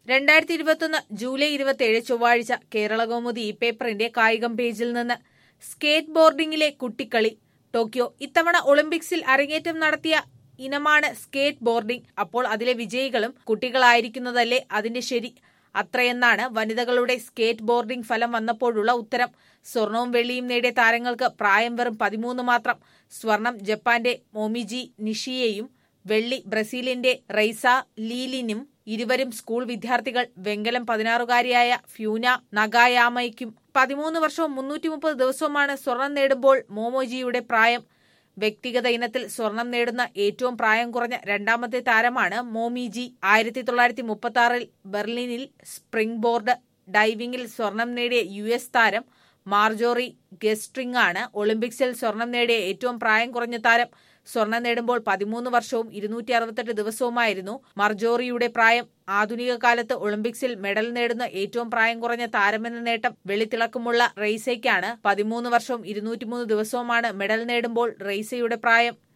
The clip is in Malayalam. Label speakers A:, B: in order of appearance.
A: രണ്ടായിരത്തി ഇരുപത്തൊന്ന് ജൂലൈ ഇരുപത്തിയേഴ് ചൊവ്വാഴ്ച കേരളകൗമുദി ഈ പേപ്പറിന്റെ കായികം പേജിൽ നിന്ന് സ്കേറ്റ് ബോർഡിംഗിലെ കുട്ടിക്കളി ടോക്കിയോ ഇത്തവണ ഒളിമ്പിക്സിൽ അരങ്ങേറ്റം നടത്തിയ ഇനമാണ് സ്കേറ്റ് ബോർഡിംഗ് അപ്പോൾ അതിലെ വിജയികളും കുട്ടികളായിരിക്കുന്നതല്ലേ അതിന്റെ ശരി അത്രയെന്നാണ് വനിതകളുടെ സ്കേറ്റ് ബോർഡിംഗ് ഫലം വന്നപ്പോഴുള്ള ഉത്തരം സ്വർണവും വെള്ളിയും നേടിയ താരങ്ങൾക്ക് പ്രായം വെറും പതിമൂന്ന് മാത്രം സ്വർണം ജപ്പാന്റെ മോമിജി നിഷിയെയും വെള്ളി ബ്രസീലിന്റെ റൈസ ലീലിനും ഇരുവരും സ്കൂൾ വിദ്യാർത്ഥികൾ വെങ്കലം പതിനാറുകാരിയായ ഫ്യൂന നഗായാമയ്ക്കും പതിമൂന്ന് വർഷവും മുന്നൂറ്റി മുപ്പത് ദിവസവുമാണ് സ്വർണം നേടുമ്പോൾ മോമോജിയുടെ പ്രായം വ്യക്തിഗത ഇനത്തിൽ സ്വർണം നേടുന്ന ഏറ്റവും പ്രായം കുറഞ്ഞ രണ്ടാമത്തെ താരമാണ് മോമിജി ആയിരത്തി തൊള്ളായിരത്തി മുപ്പത്തി ആറിൽ ബെർലിനിൽ സ്പ്രിംഗ് ബോർഡ് ഡൈവിംഗിൽ സ്വർണം നേടിയ യു എസ് താരം മാർജോറി ഗെസ്ട്രിംഗ് ആണ് ഒളിമ്പിക്സിൽ സ്വർണം നേടിയ ഏറ്റവും പ്രായം കുറഞ്ഞ താരം സ്വർണം നേടുമ്പോൾ പതിമൂന്ന് വർഷവും ഇരുന്നൂറ്റി അറുപത്തെട്ട് ദിവസവുമായിരുന്നു മർജോറിയുടെ പ്രായം ആധുനിക കാലത്ത് ഒളിമ്പിക്സിൽ മെഡൽ നേടുന്ന ഏറ്റവും പ്രായം കുറഞ്ഞ താരമെന്ന നേട്ടം വെളിത്തിളക്കമുള്ള റെയ്സയ്ക്കാണ് പതിമൂന്ന് വർഷവും ഇരുന്നൂറ്റിമൂന്ന് ദിവസവുമാണ് മെഡൽ നേടുമ്പോൾ റെയ്സയുടെ പ്രായം